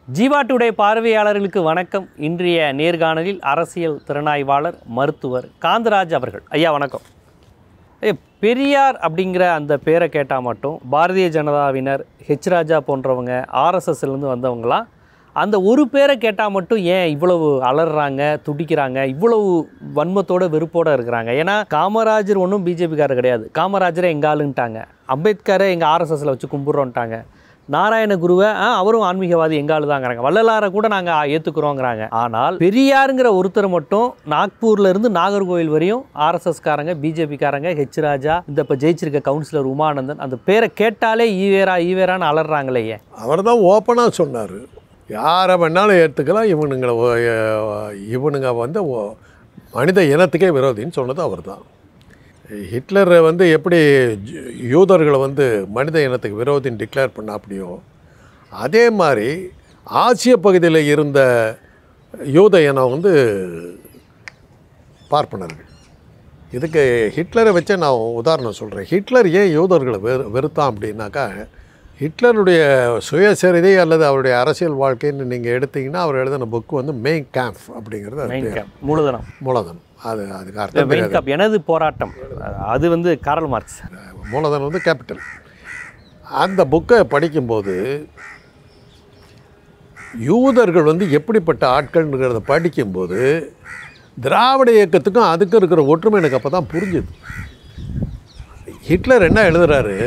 Jeeva today பார்வையாளர்களுக்கு வணக்கம் இன்றைய நேர்காணலில் அரசியல் திறனாய்வாளர் மருத்துவர் காந்தராஜ் அவர்கள் ஐயா வணக்கம் ஐயா, பெரியார் அப்படிங்கிற அந்த பேரை கேட்டால் மட்டும் பாரதிய ஜனதாவினர் ஹெச் ராஜா போன்றவங்க ஆர்எஸ்எஸ்லேருந்து வந்தவங்களாம் அந்த ஒரு பேரை கேட்டால் மட்டும் ஏன் இவ்வளவு அலறாங்க துடிக்கிறாங்க இவ்வளவு வன்மத்தோட வெறுப்போட இருக்கிறாங்க ஏன்னா காமராஜர் ஒன்றும் பிஜேபிக்காரர் கிடையாது காமராஜரை எங்க ஆளுன்ட்டாங்க அம்பேத்கரை எங்கள் ஆர்எஸ்எஸ்ல வச்சு கும்பிட்றோன்ட்டாங்க நாராயண குருவை ஆ, அவரும் ஆன்மீகவாதி எங்க ஆளு தாங்கிறாங்க வள்ளலாரை கூட நாங்கள் ஏற்றுக்குறோங்கிறாங்க ஆனால் பெரியாருங்கிற ஒருத்தர் மட்டும் நாக்பூர்ல இருந்து நாகர்கோவில் வரையும் ஆர்எஸ்எஸ்காரங்க பிஜேபிக்காரங்க ஹெச் ராஜா இந்த இப்போ ஜெயிச்சிருக்க கவுன்சிலர் உமானந்தன் அந்த பேரை கேட்டாலே ஈவேரா ஈவேரான்னு அலறாங்களே ஏன் அவர் தான் ஓப்பனாக சொன்னார் யாரை வேணாலும் ஏற்றுக்கலாம் இவனுங்களை ஓ- எ- இவனுங்க வந்து ஓ- மனித இனத்துக்கே விரோதின்னு சொன்னது அவர் தான் ஹிட்லர் வந்து எப்படி ஜ- யூதர்களை வந்து மனித இனத்துக்கு விரோதின்னு டிக்ளேர் பண்ண அப்படியோ அதே மாதிரி ஆசிய பகுதியில் இருந்த யூத இனம் வந்து பார்ப்பனர்கள் இதுக்கு ஹிட்லரை வச்சே நான் உதாரணம் சொல்கிறேன் ஹிட்லர் ஏன் யூதர்களை வெறு வெறுத்தான் அப்படின்னாக்கா ஹிட்லருடைய சுயசரிதை அல்லது அவருடைய அரசியல் வாழ்க்கைன்னு நீங்கள் எடுத்தீங்கன்னா அவர் எழுதின புக் வந்து மெயின் கேம்ப் அப்படிங்கிறது அது மெயின் பேர். கேப் மூலதனம் மூலதனம் அது அதுக்கு அர்த்தம் மெயின் தெரியாது கேப் எனது போராட்டம் அது வந்து காரல் மார்க்ஸ் மூலதனம் வந்து கேபிட்டல் அந்த புக்கை படிக்கும்போது யூதர்கள் வந்து எப்படிப்பட்ட ஆட்கள்ங்கிறத படிக்கும்போது திராவிட இயக்கத்துக்கும் அதுக்கும் இருக்கிற ஒற்றுமை எனக்கு அப்போ தான் புரிஞ்சுது ஹிட்லர் என்ன எழுதுறாரு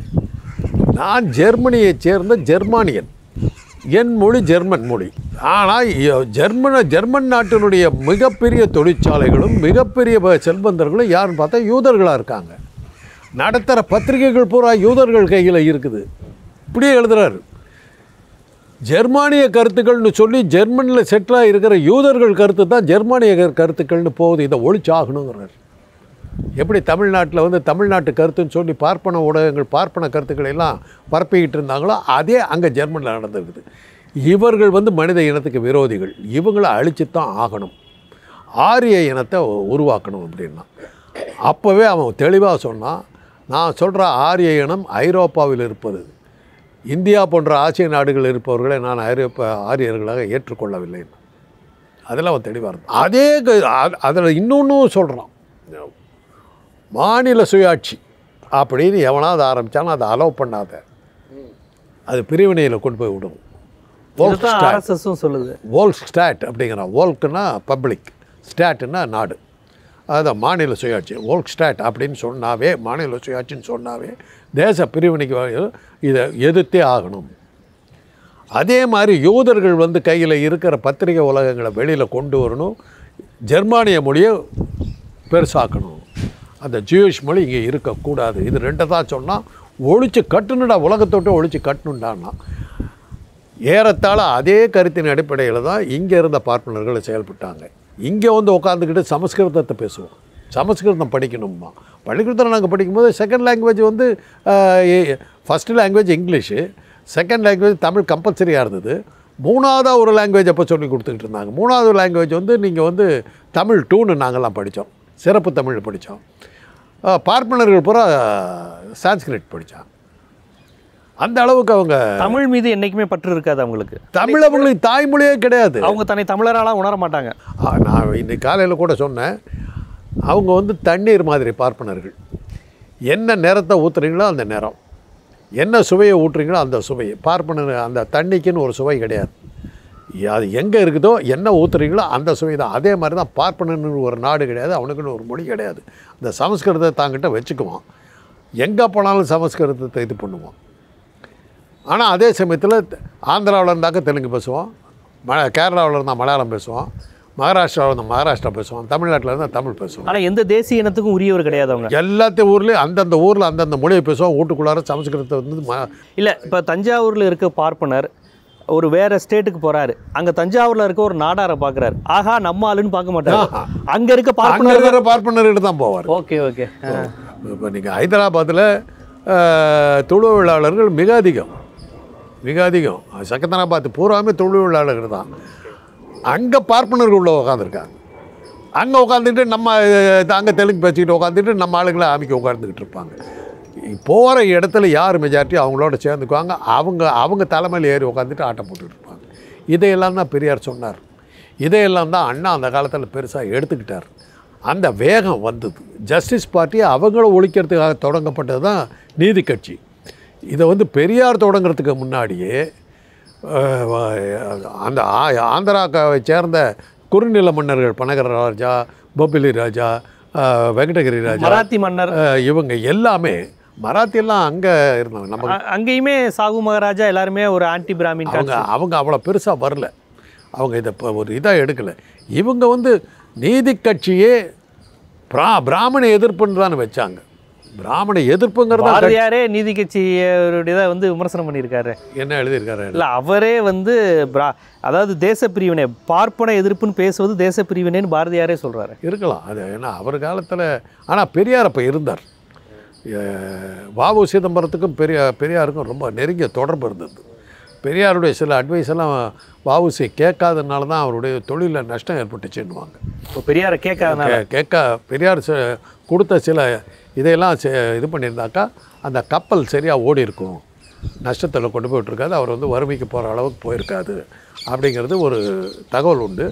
நான் ஜெர்மனியைச் சேர்ந்த ஜெர்மானியன் என் மொழி ஜெர்மன் மொழி ஆனால் ஜெர்மன ஜெர்மன் நாட்டினுடைய மிகப்பெரிய தொழிற்சாலைகளும் மிகப்பெரிய ப- செல்வந்தர்களும் யாருன்னு பார்த்தா யூதர்களாக இருக்காங்க நடத்துகிற பத்திரிகைகள் பூரா யூதர்கள் கையில் இருக்குது இப்படியே எழுதுறாரு ஜெர்மானிய கருத்துக்கள்னு சொல்லி ஜெர்மனியில் செட்டிலாக இருக்கிற யூதர்கள் கருத்து தான் ஜெர்மானிய கரு- கருத்துக்கள்னு போகுது இதை ஒழிச்சாகணுங்கிறார் எப்படி தமிழ்நாட்டில் வந்து தமிழ்நாட்டு கருத்துன்னு சொல்லி பார்ப்பன ஊடகங்கள் பார்ப்பன கருத்துக்களை எல்லாம் பரப்பிக்கிட்டு இருந்தாங்களோ அதே அங்கே ஜெர்மனியில் நடந்திருக்குது இவர்கள் வந்து மனித இனத்துக்கு விரோதிகள் இவங்களை அழிச்சு தான் ஆகணும் ஆரிய இனத்தை உருவாக்கணும் அப்படின்னா அப்போவே அவன் தெளிவாக சொன்னான் நான் சொல்கிற ஆரிய இனம் ஐரோப்பாவில் இருப்பது இந்தியா போன்ற ஆசிய நாடுகளில் இருப்பவர்களை நான் ஐரோப்பா ஆரியர்களாக ஏற்றுக்கொள்ளவில்லை அதில் அவன் தெளிவாக இருந்தான் அதே அதில் இன்னொன்றும் சொல்கிறான் மாநில சுயாட்சி அப்படின்னு எவனாவது ஆரம்பித்தாலும் அதை அலோவ் பண்ணாத அது பிரிவினையில் கொண்டு போய் விடும் இதுதான் ஆர்எஸ்எஸும் சொல்லுது வோல்க் ஸ்டாட் அப்படிங்கிறான் வோல்க்குன்னா பப்ளிக் ஸ்டாட்டுன்னா நாடு அதுதான் மாநில சுயாட்சி வோல்க் ஸ்டாட் அப்படின்னு சொன்னாவே மாநில சுயாட்சின்னு சொன்னாவே தேச பிரிவினைக்கு வ- இதை எதிர்த்தே ஆகணும் அதே மாதிரி யூதர்கள் வந்து கையில் இருக்கிற பத்திரிகை உலகங்களை வெளியில் கொண்டு வரணும் ஜெர்மானிய மொழியை பெருசாக்கணும் அந்த ஜூயிஷ் மொழி இங்கே இருக்கக்கூடாது இது ரெண்டை தான் சொன்னால் ஒழிச்சு கட்டணுடா உலகத்தோட்டு ஒழிச்சு கட்டணுண்டான்னா ஏறத்தாழ அதே கருத்தின் அடிப்படையில் தான் இங்கே இருந்த பார்ப்பனர்கள் செயல்பட்டாங்க இங்கே வந்து உட்காந்துக்கிட்டு சமஸ்கிருதத்தை பேசுவோம் சமஸ்கிருதம் படிக்கணுமா பள்ளிக்கூடத்தில் நாங்கள் படிக்கும்போது செகண்ட் லாங்குவேஜ் வந்து first language English second language Tamil கம்பல்சரியாக இருந்தது மூணாவதாக ஒரு லாங்குவேஜ் அப்போ சொல்லி கொடுத்துக்கிட்டு இருந்தாங்க மூணாவது லாங்குவேஜ் வந்து நீங்கள் வந்து தமிழ் டூன்னு நாங்கள்லாம் படித்தோம் சிறப்பு தமிழ் படித்தோம் பார்ப்பனர்கள் பூரா சான்ஸ்கிரிட் படித்தான் அந்த அளவுக்கு அவங்க தமிழ் மீது என்னைக்குமே பற்று இருக்காது அவங்களுக்கு தமிழ் அவங்களுக்கு தாய்மொழியே கிடையாது அவங்க தன்னை தமிழராலாம் உணர மாட்டாங்க ஆ, நான் இன்னைக்கு காலையில் கூட சொன்னேன் அவங்க வந்து தண்ணீர் மாதிரி பார்ப்பனர்கள் என்ன நிறத்தை ஊற்றுறீங்களோ அந்த நிறம் என்ன சுவையை ஊற்றுறீங்களோ அந்த சுவை பார்ப்பனர் அந்த தண்ணிக்குன்னு ஒரு சுவை கிடையாது அது எங்கே இருக்குதோ என்ன ஊற்றுறீங்களோ அந்த சுவை தான் அதே மாதிரி தான் பார்ப்பனன்னு ஒரு நாடு கிடையாது அவனுக்குன்னு ஒரு மொழி கிடையாது அந்த சமஸ்கிருதத்தை தாங்கிட்ட வச்சுக்குவான் எங்கே போனாலும் சமஸ்கிருதத்தை இது பண்ணுவான் ஆனால் அதே சமயத்தில் ஆந்திராவில் இருந்தாக்க தெலுங்கு பேசுவோம் ம கேரளாவில் இருந்தால் மலையாளம் பேசுவோம் மகாராஷ்டிராவில் இருந்தால் மகாராஷ்டிரா பேசுவோம் தமிழ்நாட்டில் இருந்தால் தமிழ் பேசுவோம் ஆனா எந்த தேசிய இனத்துக்கும் உரியவர் கிடையாது அவங்க எல்லாத்தையும் ஊர்லேயும் அந்தந்த ஊரில் அந்தந்த மொழியை பேசுவோம் வீட்டுக்குள்ளார சமஸ்கிருதத்தை வந்து ம இல்ல இப்ப தஞ்சாவூர்ல இருக்க பார்ப்பனர் ஒரு வேற ஸ்டேட்டுக்கு போறாரு அங்க தஞ்சாவூர்ல இருக்க ஒரு நாடாரை பாக்குறாரு ஆஹா நம்ம ஆளுன்னு பார்க்க மாட்டாரு அங்க இருக்க அங்கே பார்ப்பனர் இருக்கிற பார்ப்பனர்கிட்ட தான் போவார் ஓகே ஓகே இப்போ நீங்கள் ஹைதராபாத்தில் தொழிலாளர்கள் மிக அதிகம் மிக அதிகம் சக்கத்தனாபாத் பூராமே தொழிலாளர்கள் தான் அங்கே பார்ப்பனர்கள் உள்ள உட்காந்துருக்காங்க அங்கே உட்காந்துட்டு நம்ம அங்கே தெலுங்கு பேசிக்கிட்டு உட்காந்துட்டு நம்ம ஆளுங்களை ஆமிக்க உட்காந்துக்கிட்டு இருப்பாங்க போகிற இடத்துல யார் மெஜாரிட்டி அவங்களோட சேர்ந்துக்குவாங்க அவங்க அவங்க தலைமையில் ஏறி உட்காந்துட்டு ஆட்டம் போட்டுட்டு இருப்பாங்க இதையெல்லாம் தான் பெரியார் சொன்னார் இதையெல்லாம் தான் அண்ணா அந்த காலத்தில் பெருசாக எடுத்துக்கிட்டார் அந்த வேகம் வந்தது ஜஸ்டிஸ் பார்ட்டி அவங்கள ஒழிக்கிறதுக்காக தொடங்கப்பட்டது தான் நீதி கட்சி இதை வந்து பெரியார் தொடங்குறதுக்கு முன்னாடியே அஹ், அந்த ஆ- ஆந்திராவை சேர்ந்த குறுநில மன்னர்கள் பனகர ராஜா பொப்பிலி ராஜா அஹ், வெங்கடகிரி ராஜா மராத்தி மன்னர் அஹ், இவங்க எல்லாமே மராத்தியெல்லாம் அங்கே இருந்தாங்க நம்ம அ- அங்கேயுமே சாகு மகாராஜா எல்லாருமே ஒரு ஆன்டி பிராமின் அவங்க அவங்க அவ்வளோ பெருசாக வரல அவங்க இதை இப்போ ஒரு இதாக எடுக்கலை இவங்க வந்து நீதி கட்சியே பிரா பிராமண எதிர்ப்புன்னு தானே வச்சாங்க பிராமண எதிர்ப்புங்கிறத பாரதியாரே நீதி கட்சியுடைய வந்து விமர்சனம் பண்ணியிருக்காரு என்ன எழுதியிருக்காரு இல்ல அவரே வந்து பிரா அதாவது தேச பிரிவினை பார்ப்பன எதிர்ப்புன்னு பேசுவது தேச பிரிவினைன்னு பாரதியாரே சொல்றாரு இருக்கலாம் அது ஏன்னா அவர் காலத்தில் ஆனால் பெரியார் அப்போ இருந்தார் வாவு சிதம்பரத்துக்கும் பெரிய பெரியாருக்கும் ரொம்ப நெருங்கிய தொடர்பு இருந்தது பெரியாருடைய சில அட்வைஸ் எல்லாம் வாவுசி கேட்காதனால தான் அவருடைய தொழிலில் நஷ்டம் ஏற்பட்டுச்சுன்னுவாங்க இப்போ பெரியாரை கேட்காதனால கே- கேட்க பெரியார் ச- கொடுத்த சில இதையெல்லாம் செ- இது பண்ணியிருந்தாக்கா அந்த கப்பல் சரியாக ஓடி இருக்கும் நஷ்டத்தில் கொண்டு போய் விட்டுருக்காது அவர் வந்து வறுமைக்கு போகிற அளவுக்கு போயிருக்காது அப்படிங்கிறது ஒரு தகவல் உண்டு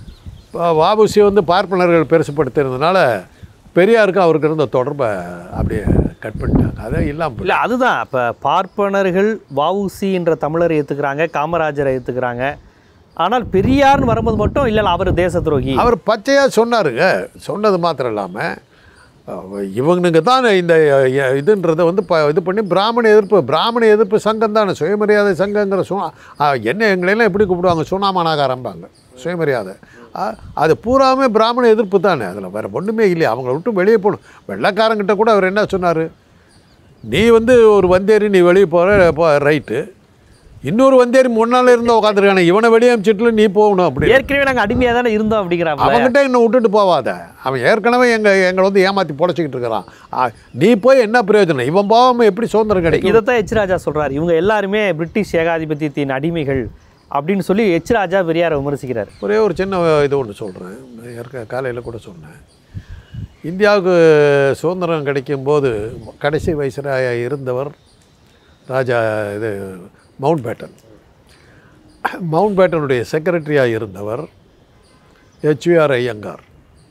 வாபுசி வந்து பார்ப்பனர்கள் பெருசுப்படுத்தினதுனால பெரியாருக்கு அவருக்கு இருந்த தொடர்பை அப்படியே கட் பண்ணிட்டாங்க அதே இல்லாமல் இல்ல அதுதான் இப்ப பார்ப்பனர்கள் வஉசி என்ற தமிழரை ஏத்துக்கிறாங்க காமராஜரை ஏத்துக்கிறாங்க ஆனால் பெரியார்னு வரும்போது மட்டும் இல்ல அவர் தேச துரோகி அவர் பச்சையாக சொன்னாருங்க சொன்னது மாத்திரம் இல்லாமல் இவனுங்க தான் இந்த அஹ், இதுன்றதை வந்து ப இது பண்ணி பிராமண எதிர்ப்பு பிராமண எதிர்ப்பு சங்கம் தானே சுயமரியாதை சங்கங்கிற சு அஹ், என்ன எங்களையெல்லாம் எப்படி கூப்பிடுவாங்க சுனாமனாகாரம்பாங்க சுயமரியாதை அஹ், அது பூராமே பிராமண எதிர்ப்பு தானே அதில் வேறு ஒன்றுமே இல்லையா அவங்கள விட்டு வெளியே போகணும் வெள்ளைக்காரங்கிட்ட கூட அவர் என்ன சொன்னார் நீ வந்து ஒரு வந்தேரி நீ வெளியே போகிற போ ரைட்டு இன்னொரு வந்தேரி முன்னால் இருந்து உட்காந்துருக்கானே இவனை வெளியே அமிச்சிட்டு நீ போகணும் அப்படி ஏற்கனவே நாங்க அடிமையா தானே இருந்தோம் அப்படிங்கிறாங்க அவன்கிட்ட என்னை விட்டுட்டு போவாத அவன் ஏற்கனவே எங்க எங்களை வந்து ஏமாத்தி பொழைச்சிக்கிட்டு இருக்கிறான் ஆ, நீ போய் என்ன பிரயோஜனம் இவன் போகாம எப்படி சுதந்திரம் கிடைக்கும் இதைத்தான் எச் ராஜா சொல்றாரு இவங்க எல்லாருமே பிரிட்டிஷ் ஏகாதிபத்தியத்தின் அடிமைகள் அப்படின்னு சொல்லி எச் ராஜா பெரியாரை விமர்சிக்கிறார் ஒரே ஒரு சின்ன இது ஒன்று சொல்கிறேன் ஏற்க காலையில் கூட சொன்னேன் இந்தியாவுக்கு சுதந்திரம் கிடைக்கும்போது கடைசி வயசுராயாக இருந்தவர் ராஜா இது மவுண்ட் பேட்டன் மவுண்ட் பேட்டனுடைய செக்ரட்டரியாக இருந்தவர் ஹெச்விஆர் ஐயங்கார்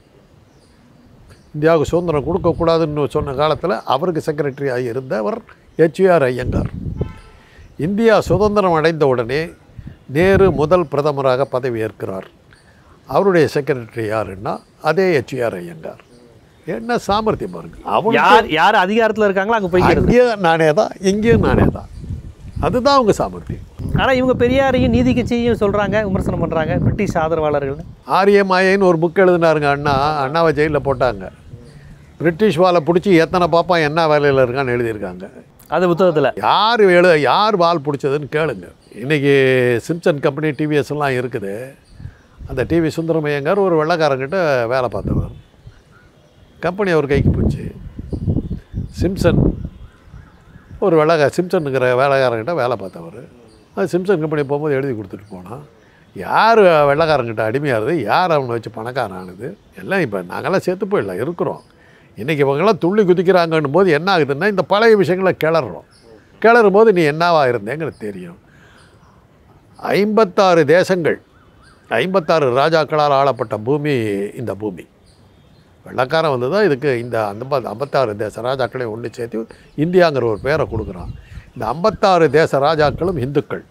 இந்தியாவுக்கு சுதந்திரம் கொடுக்கக்கூடாதுன்னு சொன்ன காலத்தில் அவருக்கு செக்ரட்டரியாக இருந்தவர் ஹெச்விஆர் ஐயங்கார் இந்தியா சுதந்திரம் அடைந்த உடனே நேரு முதல் பிரதமராக பதவியேற்கிறார் அவருடைய செக்ரட்டரி யாருன்னா அதே ஹெச்விஆர் ஐயங்கார் என்ன சாமர்த்தியம் பாருங்க அவங்க யார் யார் அதிகாரத்துல இருக்காங்களோ அங்க போய்க்கிறது அங்கேயும் நானே தான் இங்கேயும் நானே தான் அதுதான் அவங்க சாமர்த்தியம் ஆனா இவங்க பெரியாரையும் நீதி கட்சியையும் சொல்றாங்க விமர்சனம் பண்றாங்க பிரிட்டிஷ் ஆதரவாளர்கள் ஆரிய மாயைன்னு ஒரு புக் எழுதினாருங்க அண்ணா அண்ணாவை ஜெயிலில் போட்டாங்க பிரிட்டிஷ் வாலை பிடிச்சி எத்தனை பாப்பான் என்ன வேலையில் இருக்கான்னு எழுதியிருக்காங்க அது புத்தகத்துல யார் எழு யார் வால் பிடிச்சதுன்னு கேளுங்க இன்றைக்கி சிம்சன் கம்பெனி டிவிஎஸ் எல்லாம் இருக்குது அந்த டிவி சுந்தரமையங்கார் ஒரு வெள்ளைக்காரங்கிட்ட வேலை பார்த்தவர் கம்பெனி அவர் கைக்கு போச்சு சிம்சன் ஒரு வெள்ளை சிம்சனுங்கிற வேலைக்காரங்கிட்ட வேலை பார்த்தவர் அது சிம்சன் கம்பெனி போகும்போது எழுதி கொடுத்துட்டு போனான் யார் வெள்ளைக்காரங்கிட்ட அடிமையாகிறது யார் அவனை வச்சு பணக்காரன் ஆனது எல்லாம் இப்போ நாங்கள்லாம் செத்து போயிடலாம் இருக்கிறோம் இன்றைக்கி இவங்கெல்லாம் துள்ளி குதிக்கிறாங்கன்னும் போது என்ன ஆகுதுன்னா இந்த பழைய விஷயங்களை கிளறோம் கிளறும் போது நீ என்னவா இருந்தேங்கிறது தெரியும் ஐம்பத்தாறு தேசங்கள் ஐம்பத்தாறு ராஜாக்களால் ஆளப்பட்ட பூமி இந்த பூமி வெள்ளக்காரன் வந்து தான் இதுக்கு இந்த அந்த ஐம்பத்தாறு தேச ராஜாக்களையும் ஒன்று சேர்த்து இந்தியாங்கிற ஒரு பேரை கொடுக்குறான் இந்த ஐம்பத்தாறு தேச ராஜாக்களும் இந்துக்கள்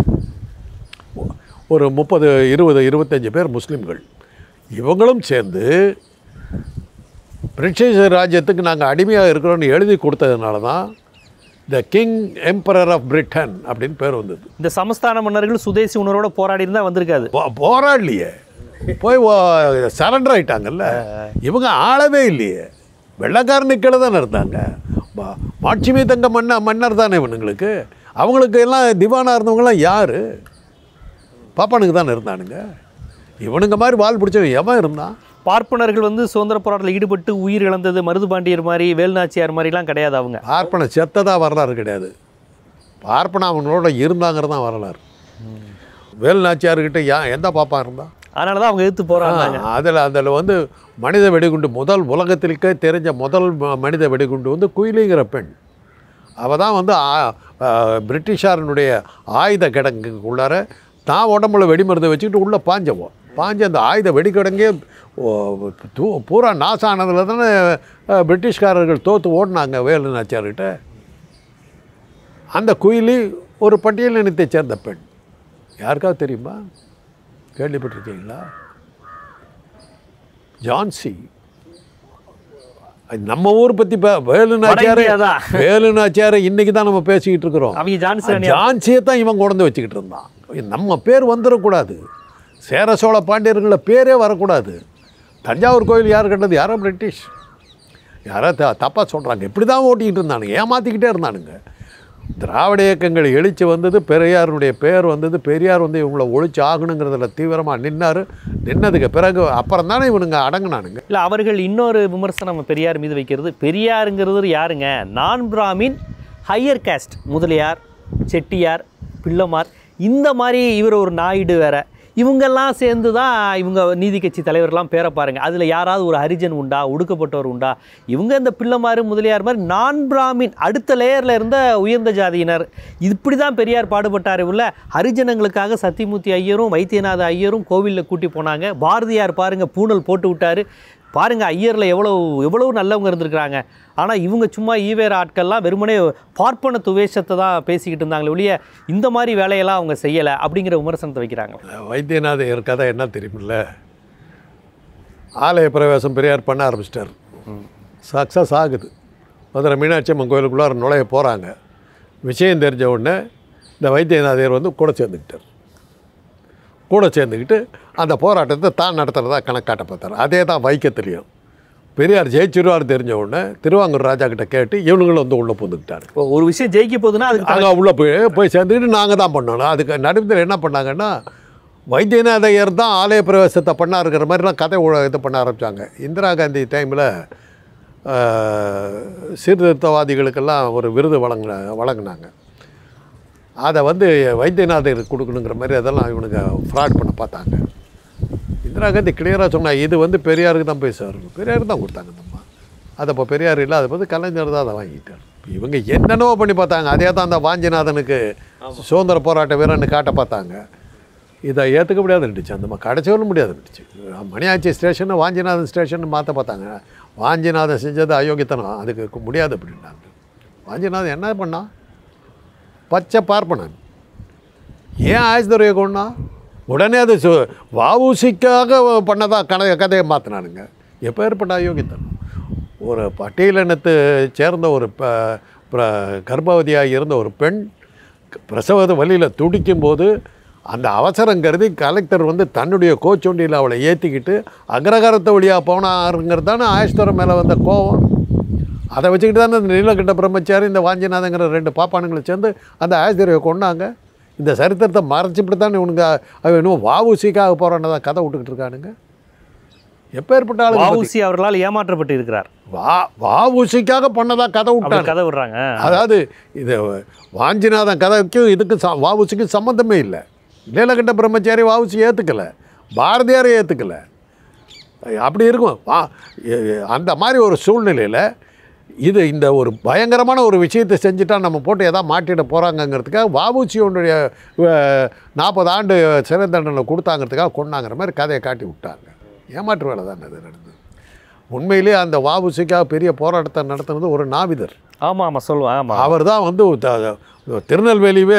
ஒரு முப்பது இருபது இருபத்தஞ்சி பேர் முஸ்லீம்கள் இவங்களும் சேர்ந்து பிரிட்டிஷ் ராஜ்யத்துக்கு நாங்கள் அடிமையாக இருக்கிறோன்னு எழுதி கொடுத்ததுனால தான் the king emperor of Britain அப்படின்னு பேர் வந்தது இந்த சமஸ்தான மன்னர்கள் சுதேசி உணர்வோட போராடி இருந்தா வந்திருக்காது போ- போராடலையே போய் சரண்டர் ஆயிட்டாங்கல்ல இவங்க ஆளவே இல்லையே வெள்ளைக்காரனுக்கு கீழே தானே இருந்தாங்க மா- மாட்சிமை தங்க மன்ன மன்னர் தானே இவனுங்களுக்கு அவங்களுக்கு எல்லாம் திவானாக இருந்தவங்களாம் யார் பாப்பானுக்கு தானே இருந்தானுங்க இவனுங்க மாதிரி வால் பிடிச்சவன் எவன் இருந்தான் பார்ப்பனர்கள் வந்து சுதந்திர போராட்டத்தில் ஈடுபட்டு உயிர் இழந்தது மருதுபாண்டியர் மாதிரி வேலுநாச்சியார் மாதிரிலாம் கிடையாது அவங்க பார்ப்பன செத்ததா வரலாறு கிடையாது பார்ப்பன அவங்களோட இருந்தாங்கிறது தான் வரலாறு வேலு நாச்சியார்கிட்ட யா எந்த பாப்பா இருந்தான் அதனால தான் அவங்க எதிர்த்து போராடினாங்க அதில் அதில் வந்து மனித வெடிகுண்டு முதல் உலகத்திற்கே தெரிஞ்ச முதல் ம- மனித வெடிகுண்டு வந்து குயிலிங்கிற பெண் அவள் தான் வந்து ஆ- ஆ, பிரிட்டிஷாரனுடைய ஆயுத கிடங்குக்குள்ளார தான் உடம்புல வெடிமருந்தை வச்சுக்கிட்டு உள்ளே பாஞ்சவோம் பாஞ்சு அந்த ஆயுத வெடிக்கடங்கே ஓ, தூ பூரா நாசம் ஆனதில் தானே அஹ், பிரிட்டிஷ்காரர்கள் தோற்று ஓடினாங்க வேலு நாச்சியார்கிட்ட அந்த குயிலி ஒரு பட்டியல் இனத்தைச் சேர்ந்த பெண் யாருக்காவது தெரியுமா கேள்விப்பட்டிருக்கீங்களா ஜான்சி அது நம்ம ஊர் பற்றி இப்போ வேலு நாச்சியார் இந்தியா தான். வேலு நாச்சியாரை இன்னைக்கு தான் நம்ம பேசிக்கிட்டு இருக்கிறோம் அவங்க ஜான்சன் ஜான்சியை தான் இவன் கொண்டு வச்சுக்கிட்டு இருந்தான் நம்ம பேர் வந்துடக்கூடாது சேர சோழ பாண்டியர்கள பேரே வரக்கூடாது தஞ்சாவூர் கோயில் யார் கண்டது யாரோ பிரிட்டிஷ் யாரோ த தப்பாக சொல்கிறாங்க இப்படி தான் ஓட்டிக்கிட்டு இருந்தானுங்க ஏமாற்றிக்கிட்டே இருந்தானுங்க திராவிட இயக்கங்கள் எழுச்சி வந்தது பெரியாருடைய பேர் வந்தது பெரியார் வந்து இவங்களை ஒழிச்சு ஆகணுங்கிறதுல தீவிரமாக நின்னார் நின்னதுக்கு பிறகு அப்புறம் தானே இவனுங்க அடங்குனானுங்க இல்லை அவர்கள் இன்னொரு விமர்சனம் பெரியார் மீது வைக்கிறது பெரியாருங்கிறது யாருங்க நான் பிராமின் ஹையர் காஸ்ட் முதலியார் செட்டியார் பிள்ளமார் இந்த மாதிரி இவர் ஒரு நாயுடு வேற இவங்கெல்லாம் சேர்ந்து தான் இவங்க நீதி கட்சி தலைவர்லாம் பேரை பாருங்க அதில் யாராவது ஒரு ஹரிஜன் உண்டா ஒடுக்கப்பட்டவர் உண்டா இவங்க இந்த பிள்ளைமாரு முதலியார் மாதிரி நான் பிராமின் அடுத்த லேயரில் இருந்த உயர்ந்த ஜாதியினர் இப்படி தான் பெரியார் பாடுபட்டார் உள்ள ஹரிஜனங்களுக்காக சத்தியமூர்த்தி ஐயரும் வைத்தியநாத ஐயரும் கோவிலில் கூட்டி போனாங்க பாரதியார் பாருங்க பூணல் போட்டு விட்டாரு பாருங்க ஐயரில் எவ்வளோ எவ்வளோ நல்லவங்க இருந்திருக்கிறாங்க ஆனால் இவங்க சும்மா ஈவேர ஆட்கள்லாம் வெறுமனே பார்ப்பன துவேஷத்தை தான் பேசிக்கிட்டு இருந்தாங்களே ஒழிய இந்த மாதிரி வேலையெல்லாம் அவங்க செய்யலை அப்படிங்கிற விமர்சனத்தை வைக்கிறாங்க வைத்தியநாதையர் கதை என்ன தெரியுமில்ல ஆலய பிரவேசம் பெரியார் பண்ண ஆரம்பிச்சிட்டார் சக்ஸஸ் ஆகுது மதுரை மீனாட்சி அம்மன் கோயிலுக்குள்ளார நுழைய போகிறாங்க விஷயம் தெரிஞ்ச உடனே இந்த வைத்தியநாதையர் வந்து கூட சேர்ந்துக்கிட்டார் கூட சேர்ந்துக்கிட்டு அந்த போராட்டத்தை தான் நடத்துகிறதா கணக்காட்ட பார்த்தார் அதே தான் வைக்க தெரியும் பெரியார் ஜெயிச்சிருவார் தெரிஞ்ச உடனே திருவாங்கூர் ராஜா கிட்ட கேட்டு இவனுங்களும் வந்து உள்ளே புந்துக்கிட்டாரு இப்போ ஒரு விஷயம் ஜெயிக்க போகுதுன்னா அதுக்கு அங்கே உள்ளே போய் போய் சேர்ந்துக்கிட்டு நாங்கள் தான் பண்ணணும் அதுக்கு நடுவில் என்ன பண்ணாங்கன்னா வைத்தியநாதையர் தான் ஆலய பிரவேசத்தை பண்ணாருங்கிற மாதிரிலாம் கதை உ- இது பண்ண ஆரம்பித்தாங்க இந்திரா காந்தி டைமில் சீர்திருத்தவாதிகளுக்கெல்லாம் ஒரு விருது வழங்கின வழங்கினாங்க அதை வந்து வைத்தியநாதர் கொடுக்கணுங்கிற மாதிரி அதெல்லாம் இவனுங்க ஃப்ராட் பண்ண பார்த்தாங்க இந்திரா காந்தி கிளியராக சொன்னா இது வந்து பெரியாருக்கு தான் போய் சேரணும் பெரியாருக்கு தான் கொடுத்தாங்க இந்த அம்மா அதை இப்போ பெரியார் இல்லை அதை பார்த்து கலைஞர் தான் அதை வாங்கிட்டார் இவங்க என்னென்னவோ பண்ணி பார்த்தாங்க அதே தான் அந்த வாஞ்சிநாதனுக்கு சுதந்திர போராட்ட வீரன்னு காட்ட பார்த்தாங்க இதை ஏற்றுக்க முடியாதுன்னுச்சு அந்த மாதிரி கடைச்சவரும் முடியாதுன்னுச்சு மணியாச்சி ஸ்டேஷனை வாஞ்சிநாதன் ஸ்டேஷன் மாற்ற பார்த்தாங்க வாஞ்சிநாதன் செஞ்சது அயோக்கியத்தனம் அதுக்கு முடியாது அப்படின்னாங்க வாஞ்சிநாதன் என்ன பண்ணான் பச்சை பார்ப்பனன் ஏன் ஆயுஷ்துறையை கொண்டா உடனே அது சு வவுசிக்காக பண்ணதா கதை கதையை மாற்றினானுங்க எப்போ ஏற்பட்ட அயோக்கியத்தனம் ஒரு பட்டியலினத்தை சேர்ந்த ஒரு ப பிர- கர்ப்பவதியாக இருந்த ஒரு பெண் பிரசவ வழியில் துடிக்கும்போது அந்த அவசரம் கருதி கலெக்டர் வந்து தன்னுடைய கோச்சொண்டியில் அவளை ஏற்றிக்கிட்டு அக்ரகாரத்தை வழியாக போனாருங்கிறது தானே ஆயுஷ்துறை மேலே வந்த கோபம் அதை வச்சுக்கிட்டு தானே இந்த நீலகண்ட பிரம்மச்சாரி இந்த வாஞ்சிநாதங்கிற ரெண்டு பாப்பானுங்களை சேர்ந்து அந்த ஆசிரியரை கொண்டாங்க இந்த சரித்திரத்தை மறைச்சிப்படி தானே இவனுங்க அவன் இன்னும் வாவுசிக்காக போகிறான்னு தான் கதை விட்டுக்கிட்டு இருக்கானுங்க எப்போ ஏற்பட்ட ஆளுங்க பத்தி- வஉசி அவர்களால் ஏமாற்றப்பட்டு இருக்கிறார் வா வாவுசிக்காக பண்ணதா கதை அப்படி விட்டாங்க கதை விடுறாங்க அதாவது இது வாஞ்சிநாதன் கதைக்கும் இதுக்கு ச வாவுசிக்கும் சம்மந்தமே இல்லை நீலகண்ட பிரம்மச்சாரி வாவுசி ஏற்றுக்கலை பாரதியாரை ஏற்றுக்கலை அப்படி இருக்கும் வா எ- எ- அந்த மாதிரி ஒரு சூழ்நிலையில் இது இந்த ஒரு பயங்கரமான ஒரு விஷயத்தை செஞ்சுட்டா நம்ம போட்டு எதாவது மாட்டிட போகிறாங்கங்கிறதுக்காக வாபூச்சியோடைய நாற்பது ஆண்டு சிறை தண்டனை கொடுத்தாங்கிறதுக்காக கொண்டாங்கிற மாதிரி கதையை காட்டி விட்டாங்க ஏமாற்று வேலை தான் இது நடந்தது உண்மையிலேயே அந்த வாபூசிக்காக பெரிய போராட்டத்தை நடத்துனது ஒரு நாவிதர் ஆமாம் ஆமாம் சொல்லுவேன் ஆமாம் அவர் தான் வந்து த- திருநெல்வேலியவே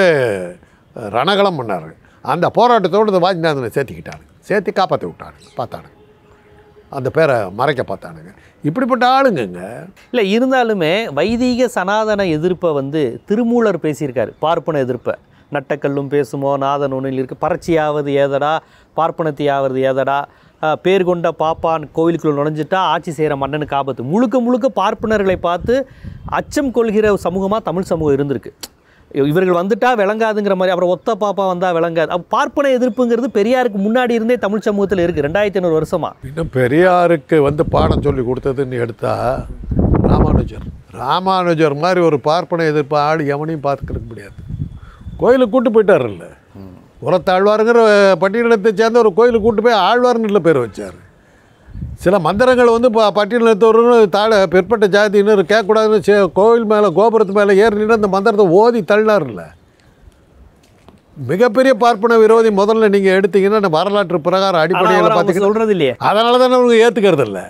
ரணகலம் பண்ணார் அந்த போராட்டத்தோடு இந்த வாஞ்சிநாதனை சேர்த்திக்கிட்டாங்க சேர்த்து காப்பாற்றி விட்டாங்க பார்த்தானுங்க அந்த பேரை மறைக்க பார்த்தானுங்க இப்படிப்பட்ட ஆளுங்கங்க இல்லை இருந்தாலுமே வைதீக சனாதன எதிர்ப்பை வந்து திருமூலர் பேசியிருக்காரு பார்ப்பன எதிர்ப்பை நட்டக்கல்லும் பேசுமோ நாதன் ஒன்றில் இருக்கு பறட்சியாவது ஏதடா பார்ப்பனத்தையாவது ஏதடா அஹ், பேர் கொண்ட பாப்பான் கோவிலுக்குள்ள நுழைஞ்சிட்டா ஆட்சி செய்கிற மன்னனுக்கு ஆபத்து முழுக்க முழுக்க பார்ப்பனர்களை பார்த்து அச்சம் கொள்கிற சமூகமாக தமிழ் சமூகம் இருந்திருக்கு இவர்கள் வந்துட்டா விளங்காதுங்கிற மாதிரி அப்புறம் ஒத்த பாப்பா வந்தா விளங்காது அப்ப பார்ப்பன எதிர்ப்புங்கிறது பெரியாருக்கு முன்னாடி இருந்தே தமிழ் சமூகத்தில் இருக்குது ரெண்டாயிரத்தி ஐநூறு வருஷமா இன்னும் பெரியாருக்கு வந்து பாடம் சொல்லி கொடுத்ததுன்னு எடுத்தா ராமானுஜர் ராமானுஜர் மாதிரி ஒரு பார்ப்பன எதிர்ப்பு ஆள் எவனையும் பார்த்துக்கிற முடியாது கோயிலுக்கு கூட்டு போயிட்டாருல்ல உரத்தாழ்வாருங்கிற பட்டியலத்தை சேர்ந்த ஒரு கோயிலுக்கு கூட்டு போய் ஆழ்வார்னு இல்லை பேர் வச்சார் சில மந்திரங்கள் வந்து இப்போ பட்டியலத்தவர்கள் தாழ பிற்பட்ட ஜாதியினர் கேட்கக்கூடாதுன்னு சே கோயில் மேலே கோபுரத்து மேலே ஏறி நின்று அந்த மந்திரத்தை ஓதி தள்ளார்ல மிகப்பெரிய பார்ப்பன விரோதி முதல்ல நீங்கள் எடுத்தீங்கன்னா இந்த வரலாற்று பிரகார ஆனா அடிப்படையில் அவர் அவங்க பார்த்தீங்கன்னா சொல்றது இல்லையே அதனால தானே அவங்க ஏற்றுக்கிறது இல்லை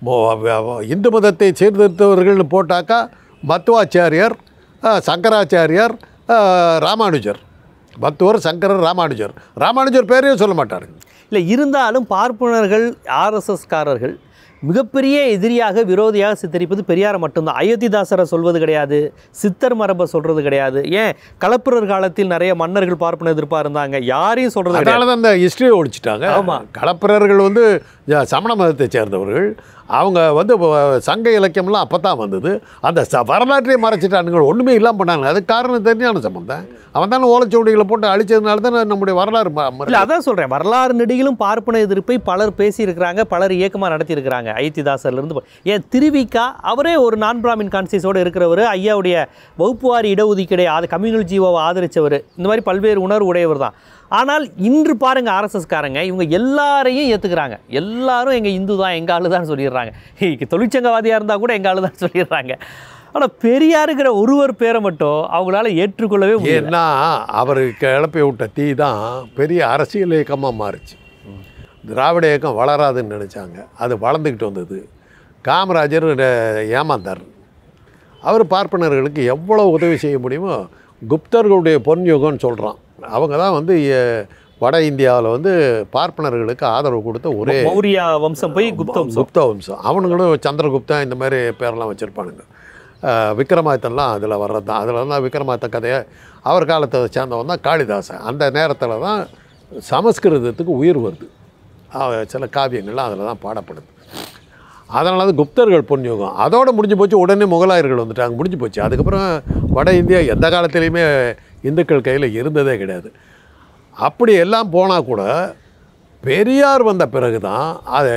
இந்து மதத்தை சீர்திருத்தவர்கள்னு போட்டாக்கா மத்துவாச்சாரியார் அஹ், சங்கராச்சாரியார் அஹ், ராமானுஜர் மத்துவர் சங்கரர் ராமானுஜர் ராமானுஜர் பேரையும் சொல்ல மாட்டாருங்க இல்லை இருந்தாலும் பார்ப்பனர்கள் ஆர்எஸ்எஸ்காரர்கள் மிகப்பெரிய எதிரியாக விரோதியாக சித்தரிப்பது பெரியாரை மட்டும்தான் அயோத்திதாசரை சொல்வது கிடையாது சித்தர் மரபை சொல்றது கிடையாது ஏன் கலப்புரர் காலத்தில் நிறைய மன்னர்கள் பார்ப்பன எதிர்ப்பாக இருந்தாங்க யாரையும் சொல்றது கிடையாது அதனால தான் இந்த ஹிஸ்டரியை ஒழிச்சிட்டாங்க ஆமா. கலப்பிரர்கள் வந்து ஜ- சமண மதத்தை சேர்ந்தவர்கள் அவங்க வந்து வ- சங்க இலக்கியம்லாம் அப்போ தான் வந்தது அந்த ச வரலாற்றையே மறைச்சிட்டானுங்க ஒன்றுமே இல்லாமல் பண்ணாங்க அதுக்கு காரணம் தெரிஞ்சான சம்பந்தம் அவன் தானே ஓலைச்சுவடிகளை போட்டு அழிச்சதுனால தானே நம்முடைய வரலாறு ம- மறை- இல்லை அதான் சொல்கிறேன் வரலாறு நெடுகிலும் பார்ப்பன எதிர்ப்பை பலர் பேசியிருக்கிறாங்க பலர் இயக்கமாக நடத்தியிருக்கிறாங்க ஐத்திதாசர்லேருந்து ஏன் திருவிக்கா அவரே ஒரு நான் பிராமின் கான்சியஸோடு இருக்கிறவர் ஐயாவுடைய வகுப்புவாரி இடஒதுக்கீடை ஆத கம்யூனல் ஜீவோவை ஆதரித்தவர் இந்த மாதிரி பல்வேறு உணர்வு உடையவர் தான் ஆனால் இன்று பாருங்க ஆர்எஸ்எஸ்காரங்க இவங்க எல்லாரையும் ஏற்றுக்கிறாங்க எல்லாரும் எங்கள் இந்து தான் எங்கள் ஆளு தான் சொல்லிடுறாங்க இ- தொழிற்சங்கவாதியாக இருந்தால் கூட எங்கள் ஆளு தான் சொல்லிடுறாங்க ஆனால் பெரியாருங்கிற ஒருவர் பேரை மட்டும் அவங்களால ஏற்றுக்கொள்ளவே முடியல ஏன்னா அவர் கிளப்பி விட்ட தீ தான் பெரிய அரசியல் இயக்கமாக மாறுச்சு திராவிட இயக்கம் வளராதுன்னு நினச்சாங்க அது வளர்ந்துக்கிட்டு வந்தது காமராஜர் அஹ், ஏமாந்தார் அவர் பார்ப்பனர்களுக்கு எவ்வளோ உதவி செய்ய முடியுமோ குப்தர்களுடைய பொன் யுகம்னு சொல்கிறான் அவங்க தான் வந்து அஹ், வட இந்தியாவில் வந்து பார்ப்பனர்களுக்கு ஆதரவு கொடுத்த ஒரே மௌரியா வம்சம் போய் குப்த வம்சம் குப்த வம்சம் அவனுங்களும் சந்திரகுப்தா இந்த மாதிரி பேரெல்லாம் வச்சுருப்பானுங்க விக்ரமாதித்தன்லாம் அதில் வர்றது தான் அதில் தான் விக்ரமாதித்த கதையை அவர் காலத்தை சேர்ந்தவன் தான் காளிதாசன் அந்த நேரத்தில் தான் சமஸ்கிருதத்துக்கு உயிர் வருது அவ- சில காவியங்கள்லாம் அதில் தான் பாடப்படுது அதனால தான் குப்தர்கள் பொன்யுகம் அதோட முடிஞ்சு போச்சு உடனே முகலாயர்கள் வந்துட்டாங்க முடிஞ்சு போச்சு அதுக்கப்புறம் வட இந்தியா எந்த காலத்துலேயுமே இந்துக்கள் கையில் இருந்ததே கிடையாது அப்படி எல்லாம் போனால் கூட பெரியார் வந்த பிறகு தான் அதை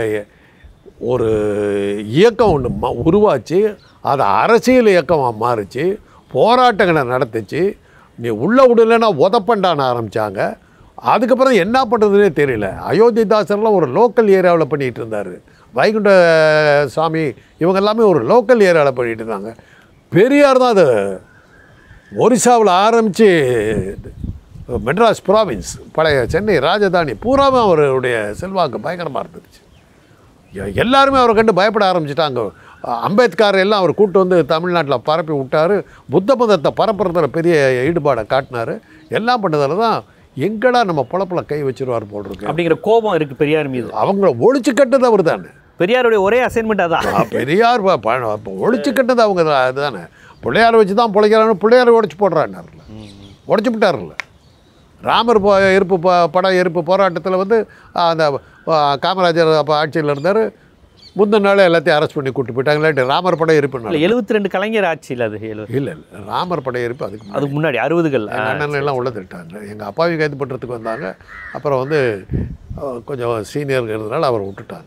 ஒரு இயக்கம் ஒன்று ம உருவாச்சு அதை அரசியல் இயக்கமாக மாறிச்சு போராட்டங்களை நடத்துச்சு நீ உள்ள விடலைன்னா உதப்பண்டான ஆரம்பித்தாங்க அதுக்கப்புறம் என்ன பண்ணுறதுனே தெரியல அயோத்திதாசர்லாம் ஒரு லோக்கல் ஏரியாவில் பண்ணிகிட்டு இருந்தார் வைகுண்ட சாமி இவங்க எல்லாமே ஒரு லோக்கல் ஏரியாவில் பண்ணிகிட்டு இருந்தாங்க பெரியார் தான் அதை ஒரிசாவில் ஆரம்பித்து மெட்ராஸ் ப்ராவின்ஸ் பழைய சென்னை ராஜதானி பூராமே அவருடைய செல்வாக்கு பயங்கரமாக இருந்துச்சு எ- எல்லாருமே அவரை கண்டு பயப்பட ஆரம்பிச்சிட்டாங்க அம்பேத்கர் எல்லாம் அவர் கூட்டு வந்து தமிழ்நாட்டில் பரப்பி விட்டார் புத்த மதத்தை பரப்புறதுல பெரிய ஈடுபாடை காட்டினார் எல்லாம் பண்ணதில் தான் எங்கடா நம்ம பொழப்பில் கை வச்சிருவார் போல் இருக்கு அப்படிங்கிற கோபம் இருக்கு பெரியார் மீது அவங்கள ஒழிச்சு கட்டது அவர் தானே பெரியாருடைய ஒரே அசைன்மெண்ட் அதான் பெரியார் ப- ப- அப்ப ஒழிச்சு கட்டது அவங்க தான் அதுதானே பிள்ளையாரை வச்சு தான் பிழைக்கிறான்னு பிள்ளையாரை உடைச்சு போடுறாருல உடைச்சு விட்டார்ல ராமர் போ இருப்பு ப பட இருப்பு போராட்டத்தில் வந்து ஆ, அந்த ஆ, காமராஜர் அப்போ ஆட்சியில் இருந்தார் முந்தின நாள் எல்லாத்தையும் அரெஸ்ட் பண்ணி கூட்டு போயிட்டாங்க இல்லாட்டி ராமர் பட இருப்பு இல்லை எழுபத்தி ரெண்டு கலைஞர் ஆட்சியில் அது எழுபது இல்லை இல்லை ராமர் பட இருப்பு அதுக்கு முன்னாடி. அதுக்கு முன்னாடி அறுபதுகள் எங்கள் அண்ணன் எல்லாம் உள்ள திட்டாங்க எங்கள் அப்பாவையும் கைது பண்ணுறதுக்கு வந்தாங்க அப்புறம் வந்து அஹ், கொஞ்சம் சீனியர் இருந்தனால அவரை விட்டுட்டாங்க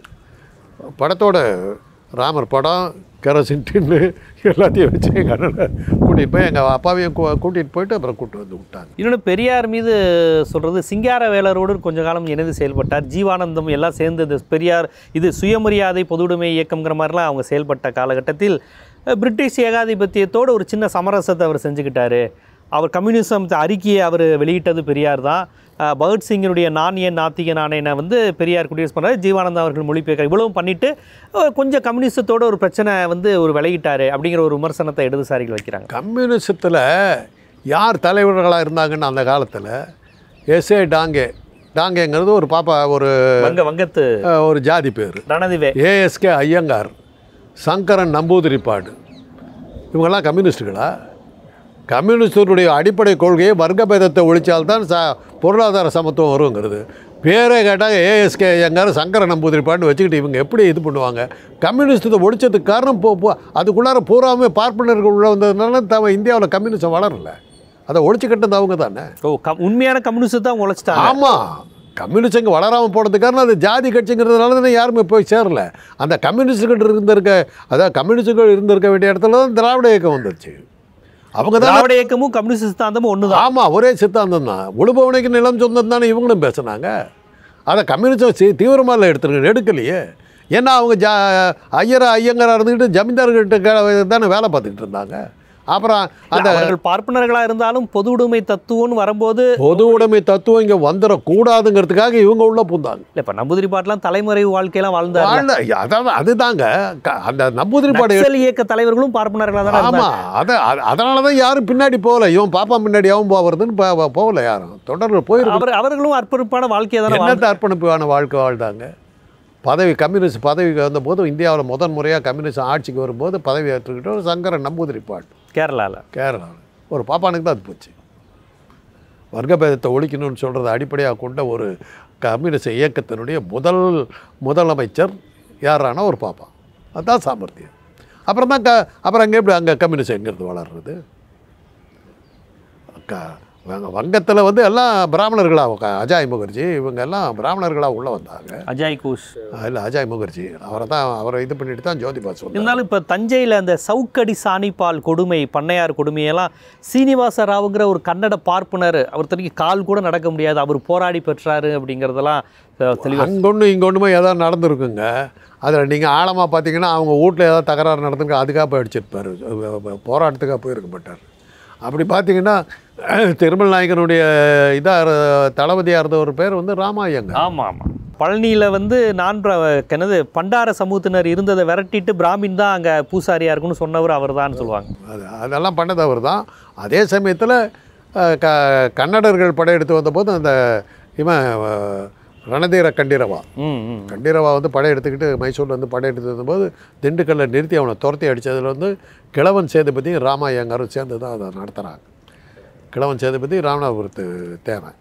படத்தோட ராமர் படம் கெரோசின் டின்னு எல்லாத்தையும் வச்சு எங்கள் அண்ணனை கூட்டிகிட்டு போய் எங்கள் அப்பாவையும் கூட்டிகிட்டு போயிட்டு அப்புறம் கூட்டு வந்து விட்டாங்க இன்னொன்று பெரியார் மீது சொல்கிறது சிங்கார வேலரோடு கொஞ்ச காலம் இணைந்து செயல்பட்டார் ஜீவானந்தம் எல்லாம் சேர்ந்து இந்த பெரியார் இது சுயமரியாதை பொதுவுடைமை இயக்கம்ங்கிற மாதிரிலாம் அவங்க செயல்பட்ட காலகட்டத்தில் அஹ், பிரிட்டிஷ் ஏகாதிபத்தியத்தோடு ஒரு சின்ன சமரசத்தை அவர் செஞ்சுக்கிட்டாரு அவர் கம்யூனிசம் அறிக்கையை அவர் வெளியிட்டது பெரியார் தான் அஹ், பகத்சிங்கினுடைய நான் ஏன் நாத்திக நானேனை வந்து பெரியார் குடியரசு பண்ணார் ஜீவானந்தம் அவர்கள் மொழிபெயர்க்க இவ்வளவும் பண்ணிட்டு அஹ், கொஞ்சம் கம்யூனிசத்தோட ஒரு பிரச்சனை வந்து ஒரு விலகிட்டாரு அப்படிங்கிற ஒரு விமர்சனத்தை இடதுசாரிகள் வைக்கிறாங்க கம்யூனிசத்தில் யார் தலைவர்களாக இருந்தாங்கன்னு அந்த காலத்தில் எஸ்ஏ டாங்கே டாங்கேங்கிறது ஒரு பாப்பா ஒரு வங்க வங்கத்து அஹ், ஒரு ஜாதி பேர் ரணதிவே ஏஎஸ்கே ஐயங்கார் சங்கரன் நம்பூதிரிப்பாடு இவங்கெல்லாம் கம்யூனிஸ்டுகளா கம்யூனிஸ்டுடைய அடிப்படை கொள்கையை வர்க்க பேதத்தை ஒழிச்சால்தான் ச பொருளாதார சமத்துவம் வருங்கிறது பேரே கேட்டால் ஏஎஸ்கே ஐயங்கார் சங்கர நம்பூதிரிப்பாடுன்னு வச்சுக்கிட்டு இவங்க எப்படி இது பண்ணுவாங்க கம்யூனிஸ்டத்தை ஒழிச்சதுக்கு காரணம் போ போ- அதுக்குள்ளார பூராமே பார்ப்பனர்கள் உள்ள வந்ததுனால தவ இந்தியாவில் கம்யூனிசம் வளரல அதை ஒழிச்சு கட்டது அவங்க தானே ஓ கம் உண்மையான கம்யூனிஸ்ட் தான் உழைச்சிட்டாங்க ஆமாம் கம்யூனிஸ்ட் இங்கே வளராமல் போனதுக்கு காரணம் அது ஜாதி கட்சிங்கிறதுனால தானே யாருமே போய் சேரல அந்த கம்யூனிஸ்டுகள் இருந்திருக்க அதாவது கம்யூனிஸ்டுகள் இருந்திருக்க வேண்டிய இடத்துல தான் திராவிட இயக்கம் வந்துருச்சு அவங்க தான் திராவிட இயக்கமும் கம்யூனிஸ்ட் சித்தாந்தமும் ஒண்ணுதான் ஆமாம் ஒரே சித்தாந்தம் தான் உழுபவனைக்கு நிலம் சொந்தம் தானே இவங்களும் பேசுனாங்க அதை கம்யூனிஸ்டம் சி தீவிரமாக எடுத்துருக்க எடுக்கலையே ஏன்னா அவங்க ஜா ஐயரா ஐயங்கராக இருந்துக்கிட்டு ஜமீன்தார்கிட்ட க- தானே வேலை பார்த்துக்கிட்டு இருந்தாங்க அப்புறம் அந்த அவர்கள் பார்ப்பனர்களாக இருந்தாலும் பொது உடைமை தத்துவம்னு வரும்போது பொது உடைமை தத்துவம் இங்கே வந்துடக்கூடாதுங்கிறதுக்காக இவங்க உள்ள பூந்தாங்க இல்லை இப்போ நம்பூதிரி பாட்டெலாம் தலைமறை வாழ்க்கையெல்லாம் வாழ்ந்தார் வாழ்ந்த அதாவது அதுதாங்க க- அந்த நம்பூதிரி பாடு நக்சல் இயக்க தலைவர்களும் பார்ப்பனர்களாக தான் ஆமா அத அத- அதனால தான் யாரும் பின்னாடி போகல இவன் பாப்பா பின்னாடி அவன் போகிறதுன்னு போ- போகல யாரும் தொடர்ந்து போயிருக்கு அவர் அவர்களும் அர்ப்பணிப்பான வாழ்க்கையை தானே வாழ்ந்தாங்க. என்னத்தை அர்ப்பணிப்பான வாழ்க்கை வாழ்ந்தாங்க பதவி கம்யூனிஸ்ட் பதவிக்கு வந்தபோது இந்தியாவில் முதன் முறையாக கம்யூனிஸ்ட் ஆட்சிக்கு வரும்போது பதவி ஏற்றுக்கிட்டு ஒரு சங்கரன் நம்பூதிரி பாட்டு கேரளால கேரளாவில் ஒரு பாப்பானுக்கு தான் அது போச்சு வர்க்கபேதத்தை ஒழிக்கணும்னு சொல்கிறத அடிப்படையாக கொண்ட ஒரு கம்யூனிஸ்ட் இயக்கத்தினுடைய முதல் முதலமைச்சர் யாரானா ஒரு பாப்பா அதுதான் சாமர்த்தியம் அப்புறம் தான் க அப்புறம் அங்கே எப்படி அங்கே கம்யூனிஸ்ட் எங்கிறது வளர்றது க வங்க வங்கத்தில் வந்து எல்லாம் பிராமணர்களாக க- அஜாய் முகர்ஜி இவங்க எல்லாம் பிராமணர்களாக உள்ளே வந்தாங்க அஜாய் கூஷ் இல்லை அஜாய் முகர்ஜி அவரை தான் அவரை இது பண்ணிட்டு தான் ஜோதிபா சொன்னார் இருந்தாலும் இப்போ தஞ்சையில் அந்த சவுக்கடி சாணிப்பால் கொடுமை பண்ணையார் கொடுமையெல்லாம் சீனிவாச ராவுங்கிற ஒரு கன்னட பார்ப்பனர் அவர் தனிக்கு கால் கூட நடக்க முடியாது அவர் போராடி பெற்றாரு அப்படிங்கிறதெல்லாம் அஹ், தெளிவா அங்கொன்று இங்கொன்றுமே ஏதாவது நடந்திருக்குங்க அதில் நீங்கள் ஆழமாக பார்த்தீங்கன்னா அவங்க வீட்டில் ஏதாவது தகராறு நடந்திருக்கு அதுக்காக போய் அடிச்சிருப்பார் போராட்டத்துக்காக போயிருக்க மாட்டார் அப்படி பார்த்தீங்கன்னா திருமல் நாயகனுடைய இதாக தளபதியாக இருந்த ஒரு பேர் வந்து ராமாயங்க ஆமாம் ஆமாம் பழனியில் வந்து நான் என்னது பண்டார சமூகத்தினர் இருந்ததை விரட்டிட்டு பிராமின் தான் அங்கே பூசாரியா இருக்குன்னு சொன்னவர் அவர் தான் சொல்லுவாங்க அது அதெல்லாம் பண்ணது அவர் தான் அதே சமயத்தில் க கன்னடர்கள் படையெடுத்து வந்தபோது அந்த இவன் அஹ், ரணதீர கண்டிரவா ம் ம் கண்டீரவா வந்து படையெடுத்துக்கிட்டு மைசூரில் வந்து படையெடுத்து வந்தபோது திண்டுக்கல்ல நிறுத்தி அவனை துரத்தி அடித்ததில் வந்து கிழவன் சேதுபதியும் ராமாயங்காரும் சேர்ந்து தான் அதை நடத்துகிறாங்க கிழவன் சேதுபதி ராமநாதபுரத்து தேவன்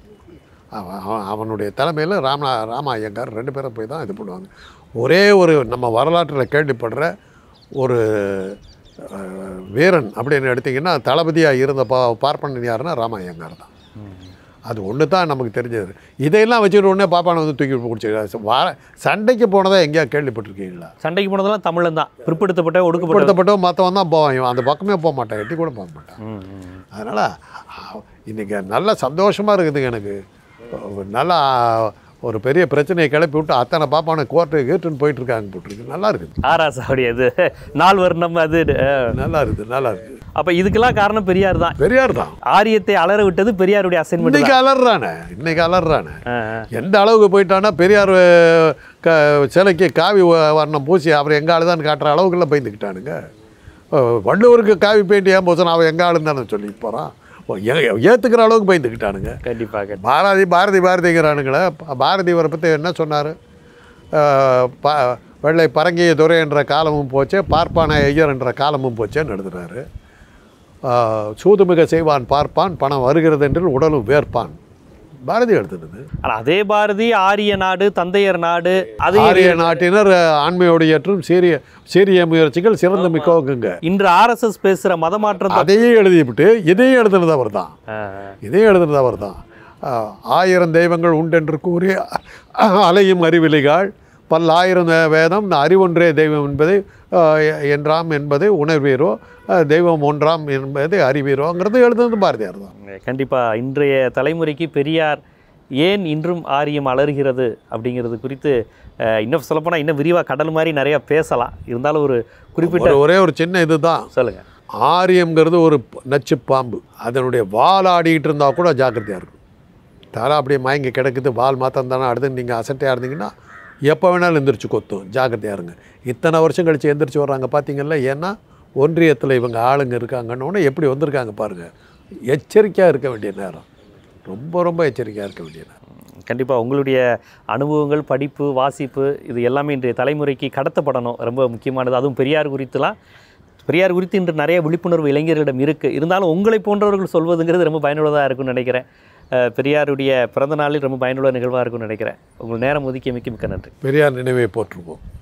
அவன் அவன் அவனுடைய தலைமையில் ராமநா ராம ஐயங்கார் ரெண்டு பேரும் போய் தான் இது பண்ணுவாங்க ஒரே ஒரு நம்ம வரலாற்றில் கேள்விப்படுற ஒரு அஹ், வீரன் அப்படின்னு எடுத்திங்கன்னா தளபதியாக இருந்த பா பார்ப்பனன் யாருன்னா ராம ஐயங்கார் தான் அது ஒன்று தான் நமக்கு தெரிஞ்சது இதையெல்லாம் வச்சுட்டு உடனே பாப்பானை வந்து தூக்கி பிடிச்சி வார சண்டைக்கு போனதா எங்கேயா கேள்விப்பட்டிருக்கீங்களா சண்டைக்கு போனதெல்லாம் தமிழன் தான் பிற்படுத்தப்பட்ட ஒடுக்கப்பட்ட படுத்தப்பட்டவன் மற்றவன் தான் போவான் இவன் அந்த பக்கமே போக மாட்டான் எட்டி கூட போக மாட்டான் ம், ம். அதனால் இன்றைக்கி நல்ல சந்தோஷமாக இருக்குதுங்க எனக்கு நல்லா ஒரு பெரிய பிரச்சனையை கிளப்பி விட்டு அத்தனை பாப்பானை கோர்ட்டு கேட்டுன்னு போயிட்டு இருக்காங்க போட்டிருக்கு நல்லா இருக்குது ஆராசாவுடைய இது நாள் வர்ணம் அது அஹ். நல்லா இருக்குது நல்லா இருக்குது அப்ப இதுக்கெல்லாம் காரணம் பெரியார் தான் பெரியார் தான் ஆரியத்தை அலற விட்டது பெரியாருடைய அசைன்மெண்ட் இன்னைக்கு அலறானே இன்னைக்கு அலறானே தான் எந்த அளவுக்கு போயிட்டான்னா பெரியார் அஹ், க சிலைக்கு காவி வ- வர்ணம் பூசி அவர் எங்க ஆளு தான் காட்டுற அளவுக்குலாம் பயந்துக்கிட்டானுங்க அஹ், வள்ளுவருக்கு காவி பெயிண்ட் ஏன் போச்சு அவன் எங்க ஆளுன்னு தானே சொல்லி போகிறான் ஏற்றுக்கிற அளவுக்கு பயந்துக்கிட்டானுங்க கண்டிப்பாக பாரதி பாரதி பாரதிங்கிறானுங்களே ப- பாரதி இவரை பற்றி என்ன சொன்னார் ப வெள்ளை பரங்கிய துரை என்ற காலமும் போச்சே பார்ப்பான ஐயர் என்ற காலமும் போச்சேன்னு எழுதுறாரு ஆஹ், சூதுமிக செய்வான் பார்ப்பான் பணம் வருகிறது என்று உடலும் வேர்ப்பான் பாரதி எழுதுனது ஆனா அதே பாரதி ஆரிய நாடு தந்தையர் நாடு அதே ஆரிய நாட்டினர் ஆண்மையோடு ஏற்றும் சீரிய சீரிய முயற்சிகள் சிறந்த மிக்கோங்குங்க இன்று ஆர்எஸ்எஸ் பேசுற மதமாற்றம் அதையே எழுதிவிட்டு இதையும் எழுதுனது அவர் தான் ஆஹ், இதையும் எழுதுனது அவர் தான் ஆயிரம் தெய்வங்கள் உண்டென்று கூறி அஹ், அலையும் அறிவிலிகள் பல்லாயிரம் வேதம் அறிவொன்றே தெய்வம் என்பதை அஹ், என்றாம் என்பதை உணர்வீரோ அஹ், தெய்வம் ஒன்றாம் என்பதை அறிவீரோங்கிறது எழுதுனது பாரதியார் தான் கண்டிப்பா இன்றைய தலைமுறைக்கு பெரியார் ஏன் இன்றும் ஆரியம் அலறுகிறது அப்படிங்கிறது குறித்து அஹ், இன்னும் சொல்லப்போனால் இன்னும் விரிவாக கடல் மாதிரி நிறைய பேசலாம் இருந்தாலும் ஒரு குறிப்பிட்ட ஒரு ஒரே ஒரு சின்ன இதுதான் சொல்லுங்க ஆரியம்ங்கிறது ஒரு ப- நச்சு பாம்பு அதனுடைய வால் ஆடிக்கிட்டு இருந்தால் கூட ஜாக்கிரதையாக இருக்கும் தலை அப்படியே மயங்கி கிடக்குது வால் மாத்திரம் தானே அடுத்து நீங்கள் அசட்டையாக இருந்தீங்கன்னா எப்போ வேணாலும் எந்திரிச்சு கொத்தும் ஜாக்கிரதையாக இருங்க இத்தனை வருஷம் கழித்து எந்திரிச்சு வர்றாங்க பார்த்தீங்கல்ல ஏன்னா ஒன்றியத்தில் இவங்க ஆளுங்க இருக்காங்கன்னு எப்படி வந்திருக்காங்க பாருங்கள் எச்சரிக்கையாக இருக்க வேண்டிய நேரம் ரொம்ப ரொம்ப எச்சரிக்கையாக இருக்க வேண்டிய நேரம் கண்டிப்பாக உங்களுடைய அனுபவங்கள் படிப்பு வாசிப்பு இது எல்லாமே இன்றைய தலைமுறைக்கு கடத்தப்படணும் ரொம்ப முக்கியமானது அதுவும் பெரியார் குறித்துலாம் பெரியார் குறித்து இன்று நிறைய விழிப்புணர்வு இளைஞர்களிடம் இருக்குது இருந்தாலும் உங்களை போன்றவர்கள் சொல்வதுங்கிறது ரொம்ப பயனுள்ளதாக இருக்கும்னு நினைக்கிறேன் அஹ் பெரியாருடைய பிறந்த நாளில் ரொம்ப பயனுள்ள நிகழ்வாக இருக்கும்னு நினைக்கிறேன் உங்கள் நேரம் ஒதுக்கிய மிக்க மிக்க நன்றி பெரியார் நினைவை போற்றுவோம்